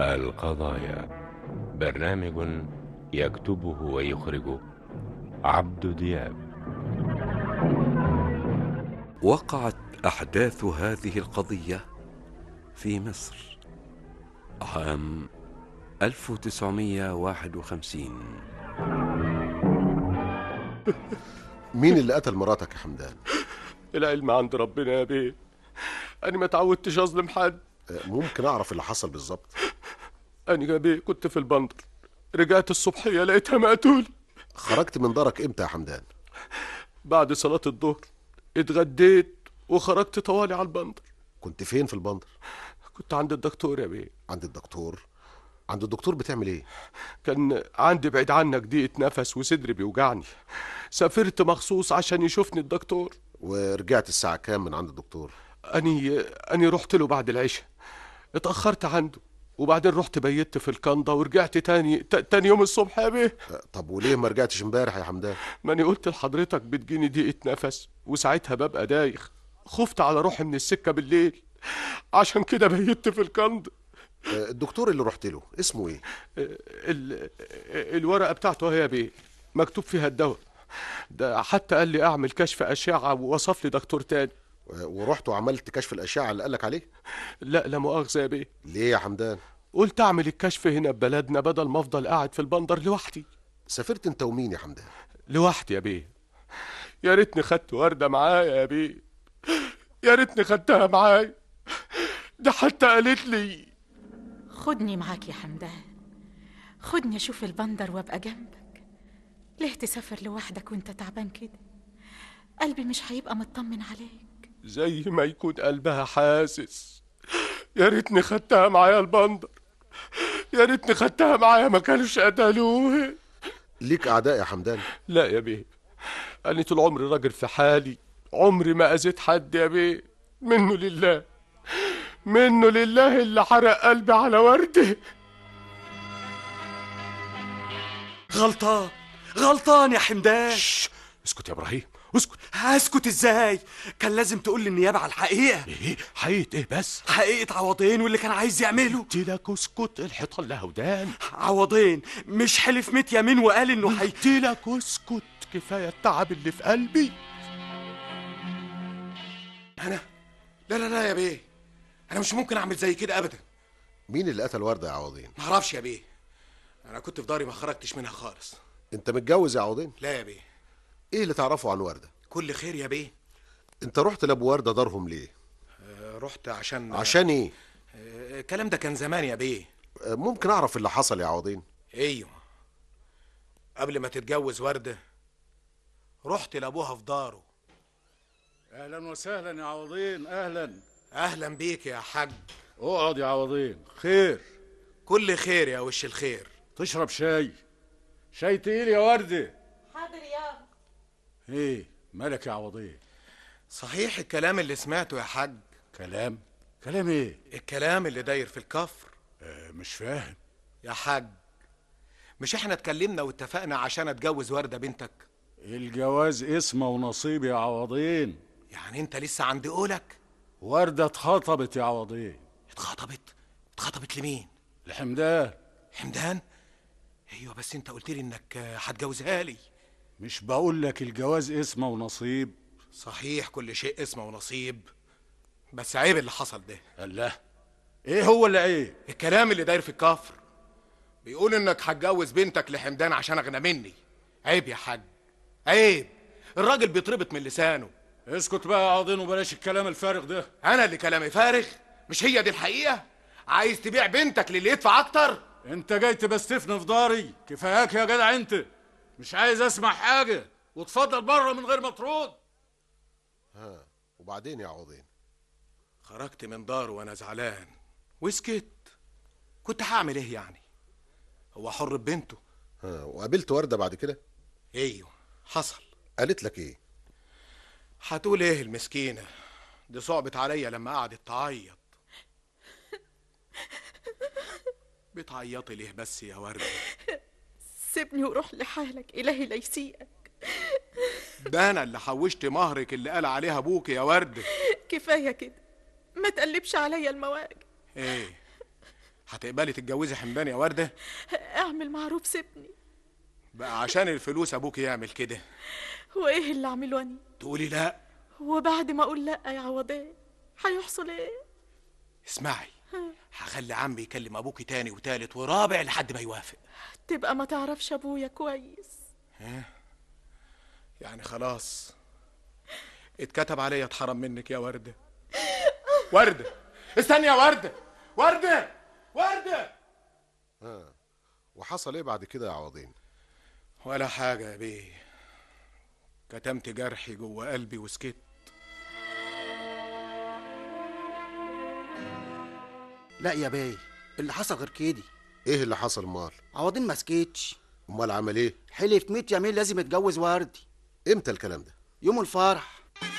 القضايا برنامج يكتبه ويخرجه عبد دياب وقعت احداث هذه القضيه في مصر عام 1951 مين اللي قتل مراتك يا حمدان العلم عند ربنا يا بيه انا ما تعودتش اظلم حد آه، ممكن اعرف اللي حصل بالظبط انا يا بيه كنت في البندر رجعت الصبحيه لقيتها مقتول خرجت من دارك امتى يا حمدان بعد صلاه الظهر اتغديت وخرجت طوالي على البندر كنت فين في البندر كنت عند الدكتور يا بيه عند الدكتور عند الدكتور بتعمل ايه كان عندي بعيد عنك ضيقه نفس وصدري بيوجعني سافرت مخصوص عشان يشوفني الدكتور ورجعت الساعه كام من عند الدكتور اني اني رحت له بعد العشاء اتاخرت عنده وبعدين رحت بيت في الكندا ورجعت تاني ت- تاني يوم الصبح يا بيه آه، طب وليه ما رجعتش امبارح يا حمدان ماني قلت لحضرتك بتجيني ضيقه نفس وساعتها ببقى دايخ خفت على روحي من السكه بالليل عشان كده بيت في الكندا آه، الدكتور اللي رحت له اسمه ايه ال... الورقه بتاعته اهي يا بيه مكتوب فيها الدواء ده حتى قال لي اعمل كشف اشعه ووصف لي دكتور تاني آه، ورحت وعملت كشف الاشعه اللي قالك عليه لا لا مؤاخذه يا بيه ليه يا حمدان قلت اعمل الكشف هنا ببلدنا بدل ما افضل قاعد في البندر لوحدي سافرت انت ومين يا حمدان لوحدي يا بيه يا ريتني خدت ورده معايا يا بيه يا ريتني خدتها معايا ده حتى قالت لي خدني معاك يا حمدان خدني اشوف البندر وابقى جنبك ليه تسافر لوحدك وانت تعبان كده قلبي مش هيبقى مطمن عليك زي ما يكون قلبها حاسس يا ريتني خدتها معايا البندر يا ريتني خدتها معايا ما كانوش قتلوه ليك اعداء يا حمدان لا يا بيه أنا طول عمري راجل في حالي عمري ما أذيت حد يا بيه منه لله منه لله اللي حرق قلبي على ورده غلطان غلطان يا حمدان شش اسكت يا ابراهيم اسكت هسكت ازاي كان لازم تقول للنيابه على الحقيقه ايه حقيقة ايه بس حقيقه عوضين واللي كان عايز يعمله قلت لك اسكت الحيطان لها ودان عوضين مش حلف ميت يمين وقال انه حي قلت لك اسكت كفايه التعب اللي في قلبي انا لا لا لا يا بيه انا مش ممكن اعمل زي كده ابدا مين اللي قتل ورده يا عوضين ما اعرفش يا بيه انا كنت في داري ما خرجتش منها خالص انت متجوز يا عوضين لا يا بيه ايه اللي تعرفه عن ورده كل خير يا بيه انت رحت لابو ورده دارهم ليه آه، رحت عشان عشان ايه آه، الكلام ده كان زمان يا بيه آه، ممكن اعرف اللي حصل يا عوضين ايوه قبل ما تتجوز ورده رحت لابوها في داره اهلا وسهلا يا عوضين اهلا اهلا بيك يا حاج اقعد يا عوضين خير كل خير يا وش الخير تشرب شاي شاي تقيل يا وردة حاضر يا ايه مالك يا عوضين صحيح الكلام اللي سمعته يا حاج كلام كلام ايه الكلام اللي داير في الكفر آه مش فاهم يا حاج مش احنا اتكلمنا واتفقنا عشان اتجوز ورده بنتك الجواز اسمه ونصيب يا عوضين يعني انت لسه عند قولك وردة اتخطبت يا عوضين اتخطبت اتخطبت لمين الحمدان حمدان ايوه بس انت قلت لي انك آه، هتجوزها لي مش بقول لك الجواز اسمه ونصيب صحيح كل شيء اسمه ونصيب بس عيب اللي حصل ده الله ايه هو اللي عيب الكلام اللي داير في الكفر بيقول انك هتجوز بنتك لحمدان عشان اغنى مني عيب يا حاج عيب الراجل بيتربط من لسانه اسكت بقى يا عوضين وبلاش الكلام الفارغ ده انا اللي كلامي فارغ مش هي دي الحقيقه عايز تبيع بنتك للي يدفع اكتر انت جاي تبستفني في داري كفاياك يا جدع انت مش عايز اسمع حاجه وتفضل بره من غير ما ترد ها وبعدين يا عوضين خرجت من داره وانا زعلان وسكت كنت هعمل ايه يعني هو حر ببنته ها وقابلت ورده بعد كده ايوه حصل قالت لك ايه هتقول ايه المسكينه دي صعبت عليا لما قعدت تعيط بتعيطي ليه بس يا ورده سيبني وروح لحالك إلهي لا يسيئك ده انا اللي حوشت مهرك اللي قال عليها ابوك يا ورده كفاية كده ما تقلبش عليا المواجع ايه هتقبلي تتجوزي حمدان يا ورده اعمل معروف سيبني بقى عشان الفلوس ابوك يعمل كده وايه اللي اعمله اني تقولي لا وبعد ما اقول لا يا عوضين هيحصل ايه اسمعي هخلي عمي يكلم ابوكي تاني وتالت ورابع لحد ما يوافق تبقى ما تعرفش ابويا كويس يعني خلاص اتكتب عليا اتحرم منك يا ورده ورده استني يا ورده ورده ورده وحصل ايه بعد كده يا عوضين ولا حاجه يا بيه كتمت جرحي جوه قلبي وسكت لا يا باي اللي حصل غير كده ايه اللي حصل امال عوضين ما سكتش امال عمل ايه حلف 100 يمين لازم يتجوز وردي امتى الكلام ده يوم الفرح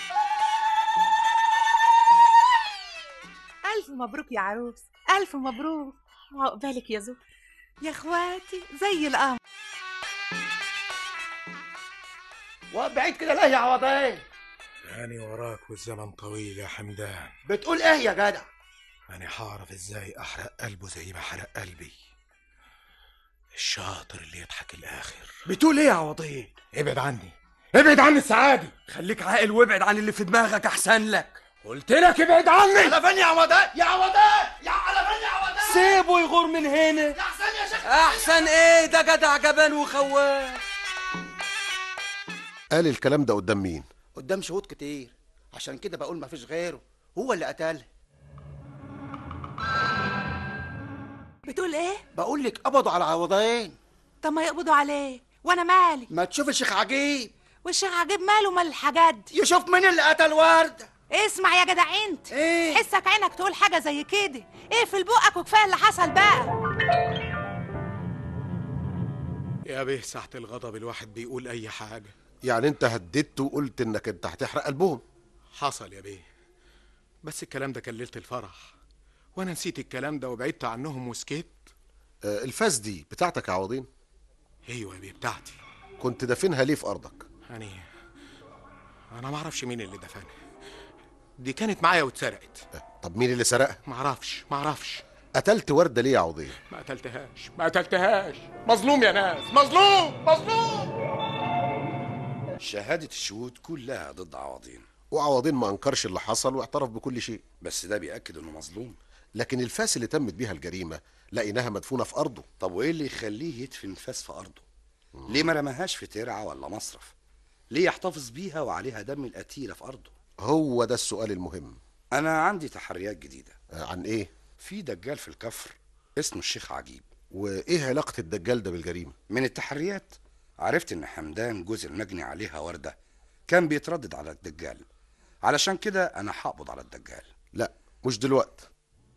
ألف مبروك يا عروس ألف مبروك عقبالك يا زهر يا اخواتي زي القمر وبعيد كده ليه يا عوضين أنا وراك والزمن طويل يا حمدان بتقول ايه يا جدع أنا هعرف إزاي أحرق قلبه زي ما حرق قلبي الشاطر اللي يضحك الآخر بتقول ايه يا عوضين ابعد عني ابعد عني السعادة خليك عاقل وابعد عن اللي في دماغك احسن لك قلت لك ابعد عني على فين يا عوضين يا عوضين يا على فين يا عوضين سيبه يغور من هنا يا حسين يا شيخ احسن ايه ده جدع جبان وخواف قال الكلام ده قدام مين قدام شهود كتير عشان كده بقول ما فيش غيره هو اللي قتلها بتقول ايه بقول لك قبضوا على عوضين طب ما يقبضوا عليه وانا مالي ما تشوف الشيخ عجيب والشيخ عجيب ماله مال الحاجات دي يشوف مين اللي قتل ورده اسمع يا جدع انت ايه حسك عينك تقول حاجه زي كده ايه في بقك وكفايه اللي حصل بقى يا بيه ساعة الغضب الواحد بيقول أي حاجة يعني انت هددت وقلت انك انت هتحرق قلبهم حصل يا بيه بس الكلام ده كان ليلة الفرح وأنا نسيت الكلام ده وبعدت عنهم وسكت آه، الفاس دي بتاعتك يا عوضين أيوة يا بيه بتاعتي كنت دافنها ليه في ارضك يعني أنا معرفش مين اللي دفنها دي كانت معايا واتسرقت آه، طب مين اللي سرقها معرفش معرفش قتلت ورده ليه يا عوضين ما قتلتهاش ما قتلتهاش مظلوم يا ناس مظلوم مظلوم شهادة الشهود كلها ضد عوضين وعوضين ما انكرش اللي حصل واعترف بكل شيء بس ده بيأكد انه مظلوم لكن الفاس اللي تمت بيها الجريمه لقيناها مدفونه في ارضه طب وايه اللي يخليه يدفن فاس في ارضه ليه ما رماهاش في ترعة ولا مصرف ليه يحتفظ بيها وعليها دم القتيلة في ارضه هو ده السؤال المهم انا عندي تحريات جديدة آه، عن ايه في دجال في الكفر اسمه الشيخ عجيب وايه علاقه الدجال ده بالجريمه من التحريات عرفت ان حمدان جوز المجني عليها وردة كان بيتردد على الدجال علشان كده انا هقبض على الدجال لا مش دلوقت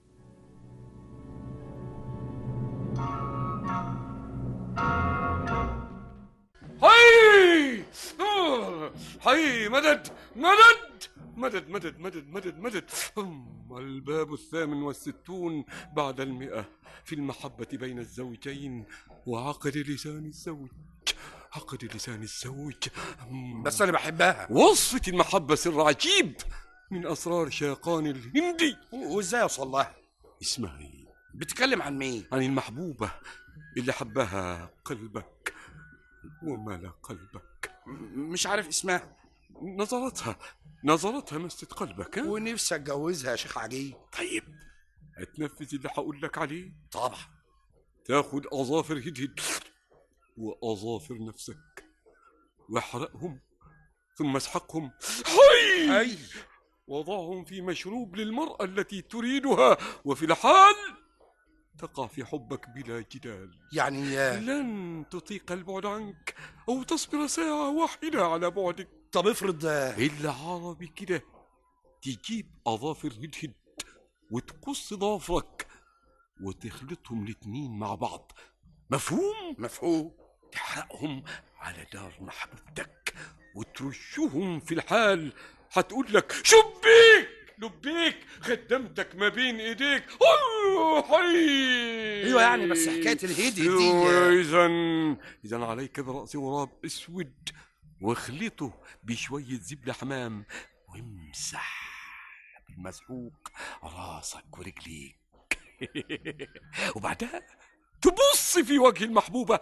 هاي آه، هاي مدد مدد مدد مدد مدد مدد مدد أم الباب الثامن والستون بعد المئة في المحبة بين الزوجين وعقد لسان الزوج عقد لسان الزوج أم. بس انا بحبها وصفة المحبة سر عجيب من أسرار شيقان الهندي وازاي اوصل لها اسمعي بتتكلم عن مين عن المحبوبة اللي حبها قلبك وملا قلبك م- مش عارف اسمها نظرتها نظرتها مست قلبك ها؟ ونفسي اتجوزها يا شيخ عجيب طيب هتنفذ اللي هقول لك عليه طبعا تاخد أظافر هدهد وأظافر نفسك واحرقهم ثم اسحقهم حي اي وضعهم في مشروب للمرأة التي تريدها وفي الحال تقع في حبك بلا جدال يعني آه، لن تطيق البعد عنك أو تصبر ساعة واحدة على بعدك طب افرض آه، إلا عربي كده تجيب أظافر هدهد وتقص ضافرك وتخلطهم الاتنين مع بعض مفهوم؟ مفهوم تحرقهم على دار محبوبتك وترشهم في الحال هتقول لك شبيك لبيك خدمتك ما بين ايديك أوه، حي ايوه يعني بس حكايه الهدي دي آه، اذا اذا عليك براس غراب اسود واخلطه بشويه زبده حمام وامسح بالمسحوق راسك ورجليك وبعدها تبص في وجه المحبوبة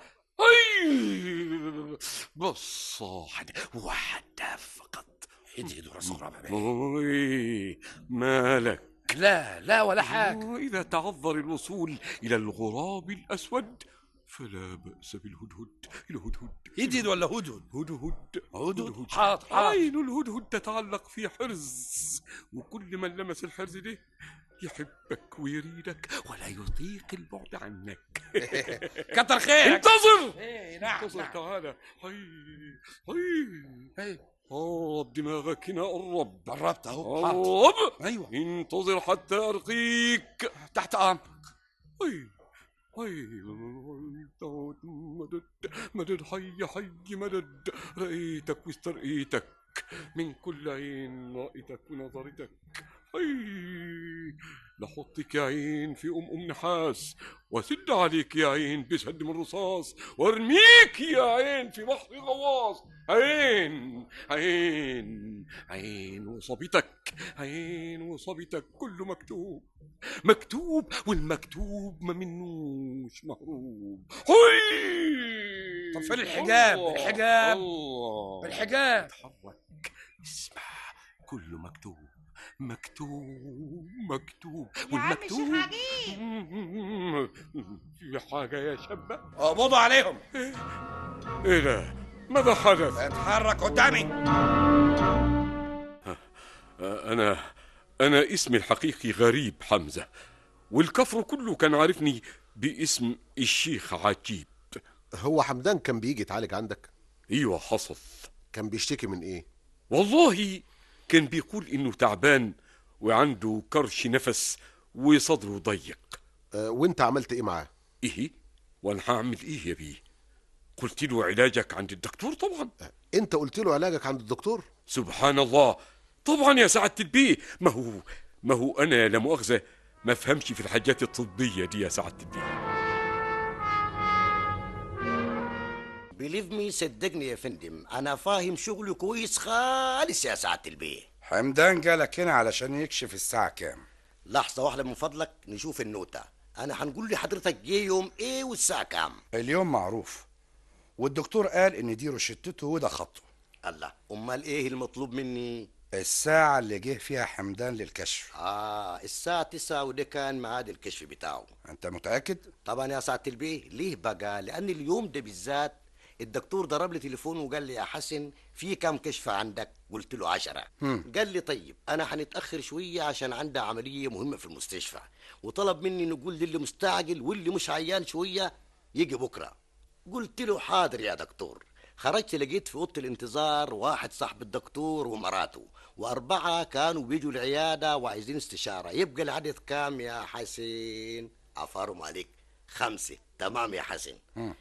أي بصة واحدة واحدة فقط ايدي راس غرابة أي مالك لا لا ولا حاجة وإذا تعذر الوصول إلى الغراب الأسود فلا بأس بالهدهد الهدهد ايدي ولا هدهد هدهد هدهد حاضر حاضر عين الهدهد تتعلق في حرز وكل من لمس الحرز ده يحبك ويريدك ولا يطيق البعد عنك كتر خيرك انتظر ايه نعم انتظر نعم تعالى هي هي قرب دماغك هنا قرب قربت اهو حاضر قرب ايوه انتظر حتى ارقيك تحت امرك هي هي مدد مدد حي حي مدد رأيتك واسترئيتك من كل عين رأيتك ونظرتك هي لحطك يا عين في أم أم نحاس وسد عليك يا عين بسد من رصاص وارميك يا عين في بحر غواص عين عين عين وصبتك عين وصبتك كله مكتوب مكتوب والمكتوب ما منوش مهروب هوي طب فين الحجاب؟ الله، الحجاب؟ الله الحجاب اتحرك اسمع كله مكتوب مكتوب مكتوب يا عم الشيخ والمكتوب عجيب في حاجة يا شابة اقبضوا عليهم ايه ده ماذا حدث اتحرك قدامي أنا أنا اسمي الحقيقي غريب حمزة والكفر كله كان عارفني باسم الشيخ عجيب هو حمدان كان بيجي يتعالج عندك أيوة حصل كان بيشتكي من ايه والله كان بيقول إنه تعبان وعنده كرش نفس وصدره ضيق آه وانت عملت ايه معاه إيه وأنا هعمل إيه يا بيه قلت له علاجك عند الدكتور طبعا انت قلت له علاجك عند الدكتور سبحان الله طبعا يا سعادة البيه ما هو ما هو أنا لا مؤاخذة ما فهمش في الحاجات الطبية دي يا سعادة البيه بليف مي صدقني يا فندم انا فاهم شغلي كويس خالص يا سعاده البيه حمدان جالك هنا علشان يكشف الساعة كام لحظه واحده من فضلك نشوف النوتة انا هنقول لحضرتك جه يوم ايه والساعه كام اليوم معروف والدكتور قال ان دي روشتته وده خطه الله امال ايه المطلوب مني الساعة اللي جه فيها حمدان للكشف اه الساعه 9 وده كان ميعاد الكشف بتاعه انت متأكد؟ طبعا يا سعاده البيه ليه بقى لان اليوم ده بالذات الدكتور ضرب لي تليفون وقال لي يا حسن في كام كشف عندك قلت له عشرة مم. قال لي طيب انا هنتاخر شويه عشان عندها عمليه مهمه في المستشفى وطلب مني نقول للي مستعجل واللي مش عيان شويه يجي بكره قلت له حاضر يا دكتور خرجت لقيت في اوضه الانتظار واحد صاحب الدكتور ومراته واربعه كانوا بيجوا العياده وعايزين استشاره يبقى العدد كام يا حسين عفارهم عليك خمسه تمام يا حسن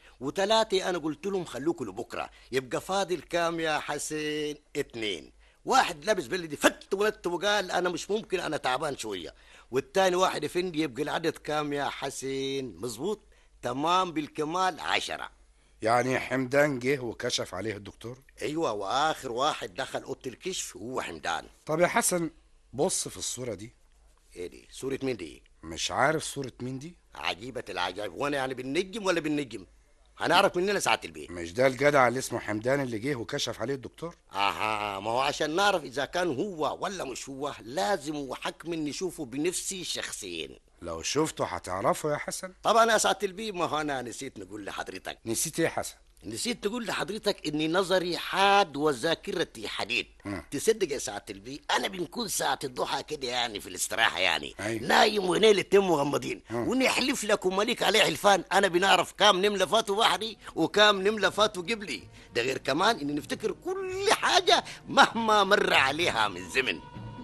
وتلاتة أنا قلت لهم خلوكوا لبكرة يبقى فاضل كام يا حسين اتنين واحد لابس بلدي فت ولت وقال أنا مش ممكن أنا تعبان شوية والتاني واحد فندي يبقى العدد كام يا حسين مظبوط تمام بالكمال عشرة يعني حمدان جه وكشف عليه الدكتور أيوة وآخر واحد دخل أوضة الكشف هو حمدان طب يا حسن بص في الصورة دي إيه دي صورة مين دي مش عارف صورة مين دي عجيبة العجائب وانا يعني بالنجم ولا بالنجم هنعرف مننا ساعة البيت مش ده الجدع اللي اسمه حمدان اللي جه وكشف عليه الدكتور اها ما هو عشان نعرف اذا كان هو ولا مش هو لازم وحكم نشوفه بنفسي شخصيا لو شفته هتعرفه يا حسن طبعا يا سعاده البيه ما هو انا نسيت نقول لحضرتك نسيت ايه يا حسن نسيت نقول لحضرتك اني نظري حاد وذاكرتي حديد مم. تصدق يا سعاده البيه انا بنكون ساعه الضحى كده يعني في الاستراحه يعني أيوة. نايم وهنا الاتنين مغمضين مم. ونحلف لك ومليك عليه حلفان انا بنعرف كام نمله فاتوا بحري وكام نمله فاتوا قبلي ده غير كمان اني نفتكر كل حاجه مهما مر عليها من زمن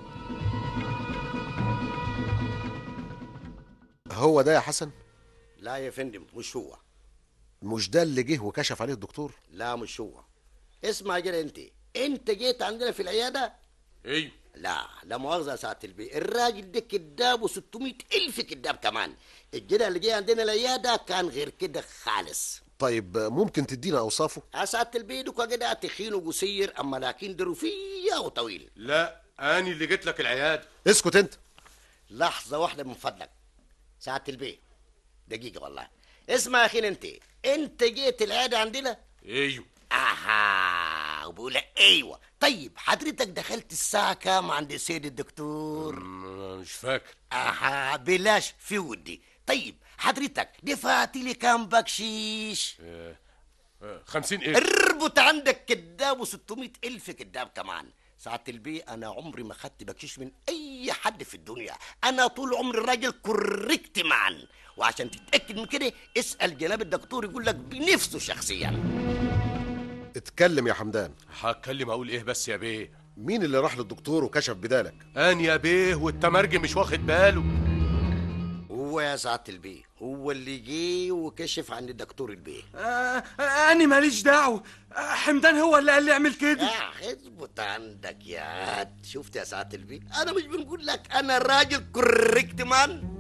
هو ده يا حسن لا يا فندم مش هو مش ده اللي جه وكشف عليه الدكتور لا مش هو اسمع كده انت انت جيت عندنا في العياده ايوه لا لا مؤاخذة يا سعادة البيه الراجل ده كداب و600 ألف كداب كمان الجدع اللي جه عندنا العيادة كان غير كده خالص طيب ممكن تدينا اوصافه يا سعادة البيه دوكا كده تخين وقصير أما لكن ده رفيع وطويل لا اني اللي جيت لك العياده اسكت انت لحظة واحدة من فضلك سعاده البيه دقيقه والله اسمع يا اخي انت انت جيت العياده عندنا ايوه اها وبقول لك ايوه طيب حضرتك دخلت الساعه كام عند سيد الدكتور مش فاكر اها بلاش في ودي طيب حضرتك دفعت لي كام بكشيش آه، آه، خمسين ايه اربط عندك كداب و600 الف كداب كمان ساعة البي انا عمري ما خدت بكشيش من اي حد في الدنيا انا طول عمري راجل كوريكت معا وعشان تتاكد من كده اسال جناب الدكتور يقول لك بنفسه شخصيا اتكلم يا حمدان هتكلم اقول ايه بس يا بيه مين اللي راح للدكتور وكشف بدالك ان يا بيه والتمرجم مش واخد باله هو يا سعادة البي هو اللي جه وكشف عن الدكتور البي آه آه، أنا ماليش دعوة آه، حمدان هو اللي قال لي اعمل كده يا اظبط عندك يا هاد. شفت يا سعادة البي انا مش بنقول لك انا راجل كوريكت مان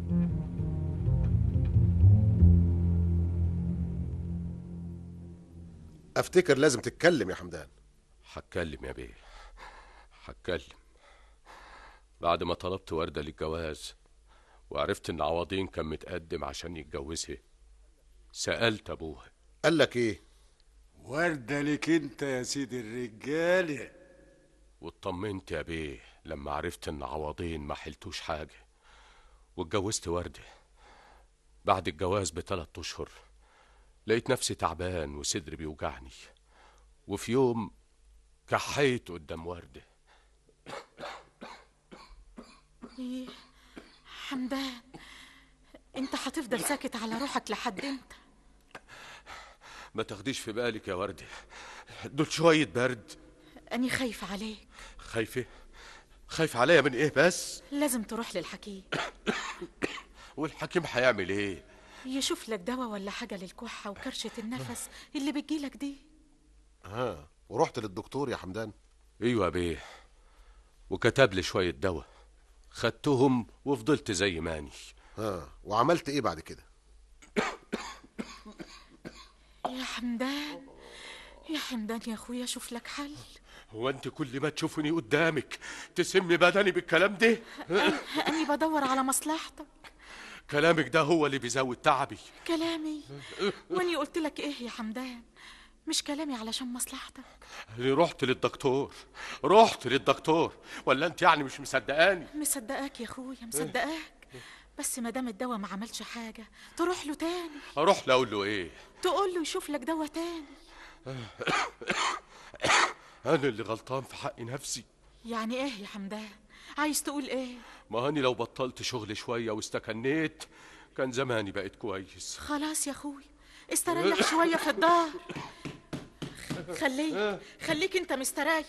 افتكر لازم تتكلم يا حمدان هتكلم يا بيه هتكلم بعد ما طلبت وردة للجواز وعرفت ان عوضين كان متقدم عشان يتجوزها سألت ابوها قال لك ايه وردة لك انت يا سيدي الرجالة واطمنت يا بيه لما عرفت ان عوضين ما حلتوش حاجة واتجوزت وردة بعد الجواز بثلاث اشهر لقيت نفسي تعبان وصدري بيوجعني وفي يوم كحيت قدام وردة ايه حمدان انت هتفضل ساكت على روحك لحد امتى ما تاخديش في بالك يا وردة دول شوية برد اني خايفة عليك خايفة خايف عليا من ايه بس لازم تروح للحكيم والحكيم هيعمل ايه يشوف لك دواء ولا حاجة للكحة وكرشة النفس اللي بتجيلك دي ها ورحت للدكتور يا حمدان ايوه يا بيه وكتب لي شوية دواء خدتهم وفضلت زي ماني ها وعملت ايه بعد كده يا حمدان يا حمدان يا اخويا شوف لك حل هو انت كل ما تشوفني قدامك تسمي بدني بالكلام ده اني بدور على مصلحتك كلامك ده هو اللي بيزود تعبي كلامي واني قلت لك ايه يا حمدان مش كلامي علشان مصلحتك اللي رحت للدكتور رحت للدكتور ولا انت يعني مش مصدقاني مصدقاك يا اخويا مصدقاك بس ما دام الدواء ما عملش حاجة تروح له تاني اروح له اقول له ايه تقول له يشوف لك دواء تاني انا اللي غلطان في حق نفسي يعني ايه يا حمدان عايز تقول ايه ما هاني لو بطلت شغل شوية واستكنيت كان زماني بقيت كويس خلاص يا اخويا استريح شوية في الدار خليك خليك انت مستريح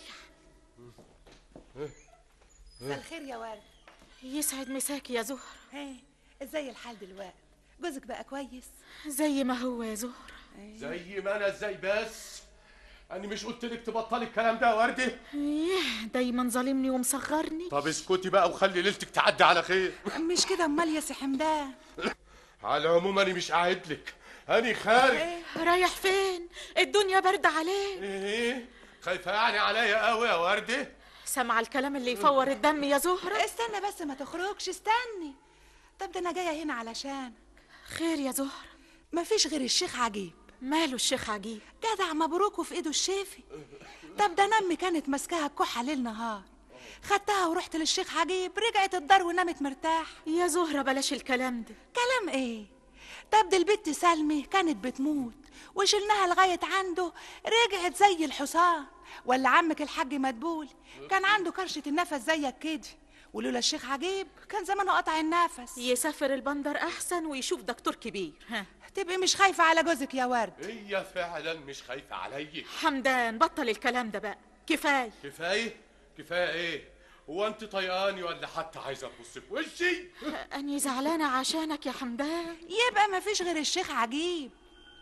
مساء الخير يا ورد يسعد مساك يا زهر ايه ازاي الحال دلوقتي جوزك بقى كويس زي ما هو يا زهر زي ما انا ازاي بس انا مش قلت لك تبطلي الكلام ده يا وردة ايه دايما ظالمني ومصغرني طب اسكتي بقى وخلي ليلتك تعدي على خير مش كده امال يا سي حمدان على العموم انا مش قاعد لك انا خارج رايح فين الدنيا برد عليك ايه خايفه يعني عليا قوي يا ورده سمع الكلام اللي يفور الدم يا زهرة استنى بس ما تخرجش استني طب ده انا جايه هنا علشان خير يا زهرة مفيش غير الشيخ عجيب ماله الشيخ عجيب جدع مبروك وفي ايده الشافي طب ده نمي كانت ماسكاها الكحه ليل نهار خدتها ورحت للشيخ عجيب رجعت الدار ونامت مرتاح يا زهرة بلاش الكلام ده كلام ايه طب دي البت سلمي كانت بتموت وشلناها لغاية عنده رجعت زي الحصان ولا عمك الحاج مدبول كان عنده كرشة النفس زيك كده ولولا الشيخ عجيب كان زمانه قطع النفس يسافر البندر احسن ويشوف دكتور كبير ها تبقي مش خايفة على جوزك يا ورد هي فعلا مش خايفه عليا حمدان بطل الكلام ده بقى كفايه كفايه كفايه ايه هو انت طيقاني ولا حتى عايزه تبص في وشي اني زعلانه عشانك يا حمدان يبقى مفيش غير الشيخ عجيب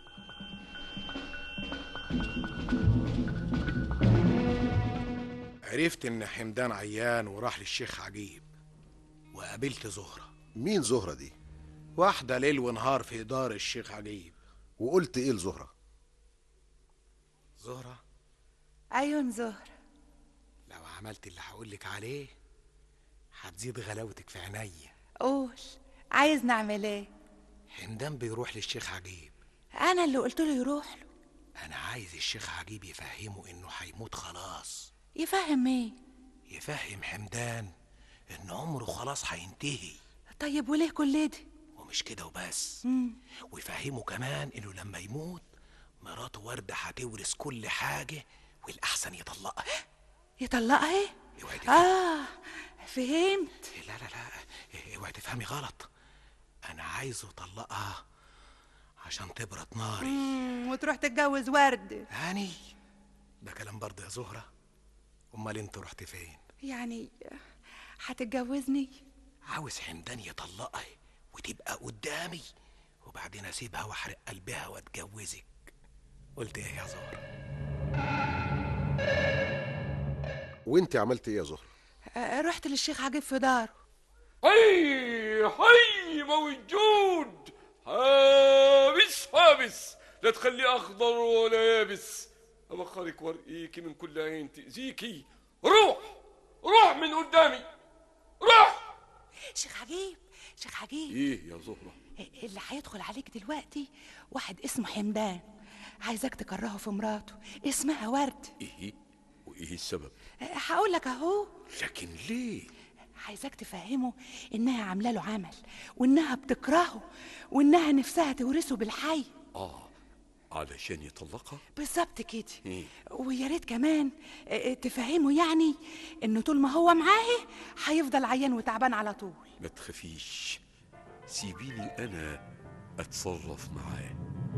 عرفت ان حمدان عيان وراح للشيخ عجيب وقابلت زهرة مين زهرة دي واحدة ليل ونهار في دار الشيخ عجيب وقلت ايه لزهرة زهرة عيون زهر لو عملت اللي هقولك عليه هتزيد غلاوتك في عينيا قول عايز نعمل ايه حمدان بيروح للشيخ عجيب انا اللي قلت له يروح له انا عايز الشيخ عجيب يفهمه انه هيموت خلاص يفهم ايه يفهم حمدان ان عمره خلاص هينتهي طيب وليه كل ده ومش كده وبس مم. ويفهمه كمان انه لما يموت مراته وردة هتورث كل حاجة والأحسن يطلقها يطلقها ايه اوعي تفهمي اه فهمت لا لا لا اوعي تفهمي غلط أنا عايزه يطلقها عشان تبرد ناري مم. وتروح تتجوز ورد هاني ده كلام برضه يا زهرة أمال أنت رحت فين؟ يعني هتتجوزني عاوز حمدان يطلقها وتبقى قدامي وبعدين أسيبها وأحرق قلبها وأتجوزك قلت إيه يا زهرة؟ وانت عملت ايه يا زهرة آه، رحت للشيخ عجيب في داره حي حي موجود حابس حابس لا تخلي اخضر ولا يابس ابخرك وارقيكي من كل عين تاذيكي روح روح من قدامي روح شيخ عجيب شيخ عجيب ايه يا زهره اللي هيدخل عليك دلوقتي واحد اسمه حمدان عايزك تكرهه في مراته اسمها ورد ايه وايه السبب هقول لك اهو لكن ليه عايزك تفهمه انها عامله له عمل وانها بتكرهه وانها نفسها تورثه بالحي اه علشان يطلقها بالظبط كده إيه؟ ويا ريت كمان آه، تفهمه يعني انه طول ما هو معاه هيفضل عيان وتعبان على طول ما تخافيش سيبيني انا اتصرف معاه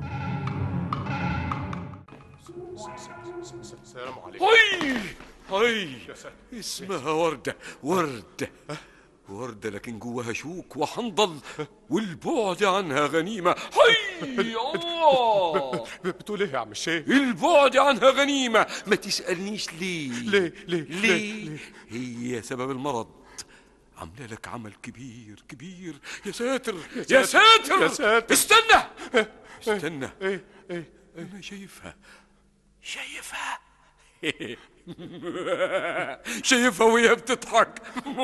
السلام عليكم هي هي يا ساتر. اسمها وردة وردة وردة لكن جواها شوك وحنظل والبعد عنها غنيمة هي الله بتقول ايه يا عم الشيخ البعد عنها غنيمة ما تسألنيش ليه ليه ليه ليه هي سبب المرض عاملة لك عمل كبير كبير يا ساتر يا ساتر يا ساتر. استنى استنى ايه ايه انا شايفها شايفها شايفها وهي بتضحك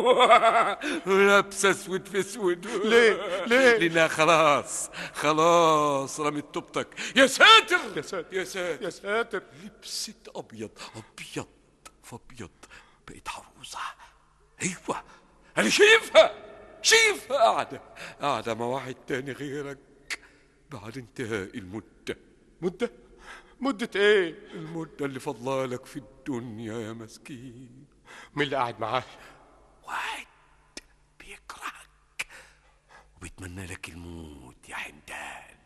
لابسه اسود في اسود ليه؟ ليه؟ لانها خلاص خلاص رمت توبتك يا ساتر يا ساتر يا ساتر يا ساتر لبست ابيض ابيض فابيض بقت عروسه ايوه انا شايفها شايفها قاعده قاعده مع واحد تاني غيرك بعد انتهاء المده مدة مدة ايه المده اللي فضلالك في الدنيا يا مسكين مين اللي قاعد معاه واحد بيكرهك وبيتمنى لك الموت يا حمدان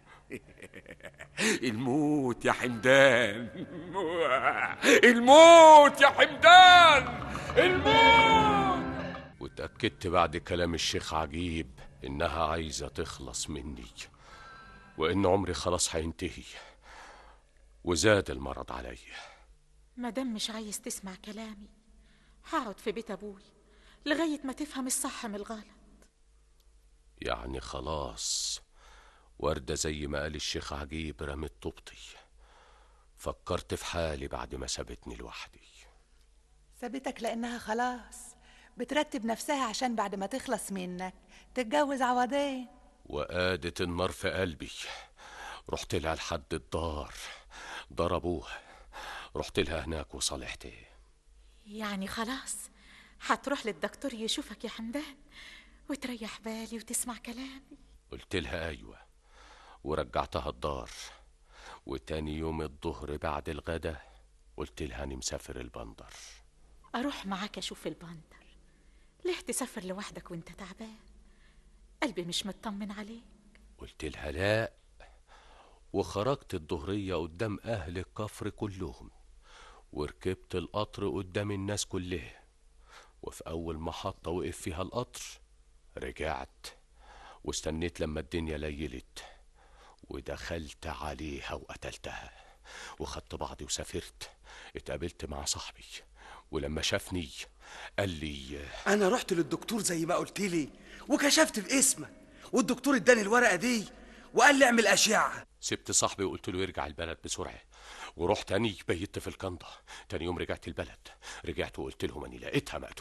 الموت يا حمدان الموت يا حمدان الموت واتأكدت بعد كلام الشيخ عجيب إنها عايزة تخلص مني وإن عمري خلاص هينتهي وزاد المرض عليا مادام مش عايز تسمع كلامي هقعد في بيت ابوي لغايه ما تفهم الصح من الغلط يعني خلاص وردة زي ما قال الشيخ عجيب رمت طوبتي فكرت في حالي بعد ما سابتني لوحدي سابتك لانها خلاص بترتب نفسها عشان بعد ما تخلص منك تتجوز عوضين وقادت النار في قلبي رحت لها لحد الدار ضربوها رحت لها هناك وصالحت يعني خلاص هتروح للدكتور يشوفك يا حمدان وتريح بالي وتسمع كلامي قلت لها ايوه ورجعتها الدار وتاني يوم الظهر بعد الغدا قلت لها اني مسافر البندر اروح معاك اشوف البندر ليه تسافر لوحدك وانت تعبان قلبي مش مطمن عليك قلت لها لا وخرجت الظهرية قدام أهل الكفر كلهم وركبت القطر قدام الناس كلها وفي أول محطة وقف فيها القطر رجعت واستنيت لما الدنيا ليلت ودخلت عليها وقتلتها وخدت بعضي وسافرت اتقابلت مع صاحبي ولما شافني قال لي انا رحت للدكتور زي ما قلت لي وكشفت باسمك والدكتور اداني الورقه دي وقال لي اعمل اشعه سبت صاحبي وقلت له يرجع البلد بسرعة ورحت تاني بيت في الكنضة تاني يوم رجعت البلد رجعت وقلت لهم اني لقيتها مقتولة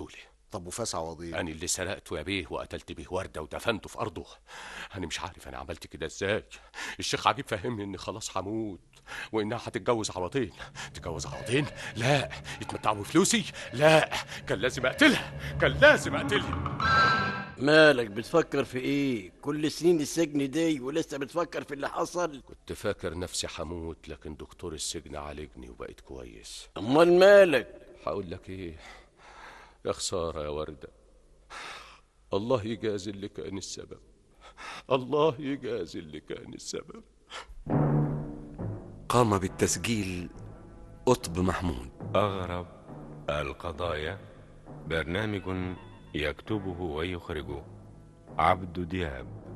طب وفاس عوضين أنا اللي سرقته يا بيه وقتلت بيه وردة ودفنته في أرضه أنا مش عارف أنا عملت كده إزاي الشيخ عجيب فهمني إني خلاص هموت وإنها هتتجوز عوضين تتجوز عوضين لا يتمتعوا بفلوسي لا كان لازم أقتلها كان لازم أقتلها مالك بتفكر في ايه كل سنين السجن دي ولسه بتفكر في اللي حصل كنت فاكر نفسي هموت لكن دكتور السجن عالجني وبقيت كويس امال مالك هقول لك ايه يا خسارة يا وردة الله يجازي اللي كان السبب الله يجازي اللي كان السبب قام بالتسجيل قطب محمود أغرب القضايا برنامج يكتبه ويخرجه عبد دياب